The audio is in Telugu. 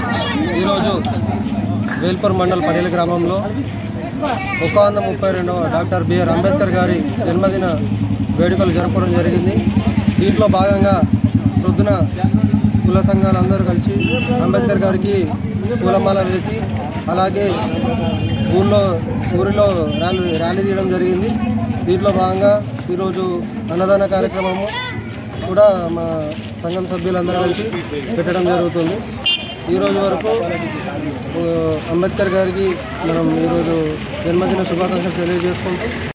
ఈరోజు వేల్పూర్ మండల్ పడేల గ్రామంలో ఒక వంద ముప్పై రెండవ డాక్టర్ బిఆర్ అంబేద్కర్ గారి జన్మదిన వేడుకలు జరపడం జరిగింది దీంట్లో భాగంగా పొద్దున కుల సంఘాలు అందరూ కలిసి అంబేద్కర్ గారికి పూలమాల వేసి అలాగే ఊళ్ళో ఊరిలో ర్యాలీ ర్యాలీ తీయడం జరిగింది దీంట్లో భాగంగా ఈరోజు అన్నదాన కార్యక్రమము కూడా మా సంఘం సభ్యులందరూ కలిసి పెట్టడం జరుగుతుంది ఈరోజు వరకు ఆ, అంబేద్కర్ గారికి మనం ఈరోజు జన్మదిన శుభాకాంక్షలు తెలియజేసుకుంటూ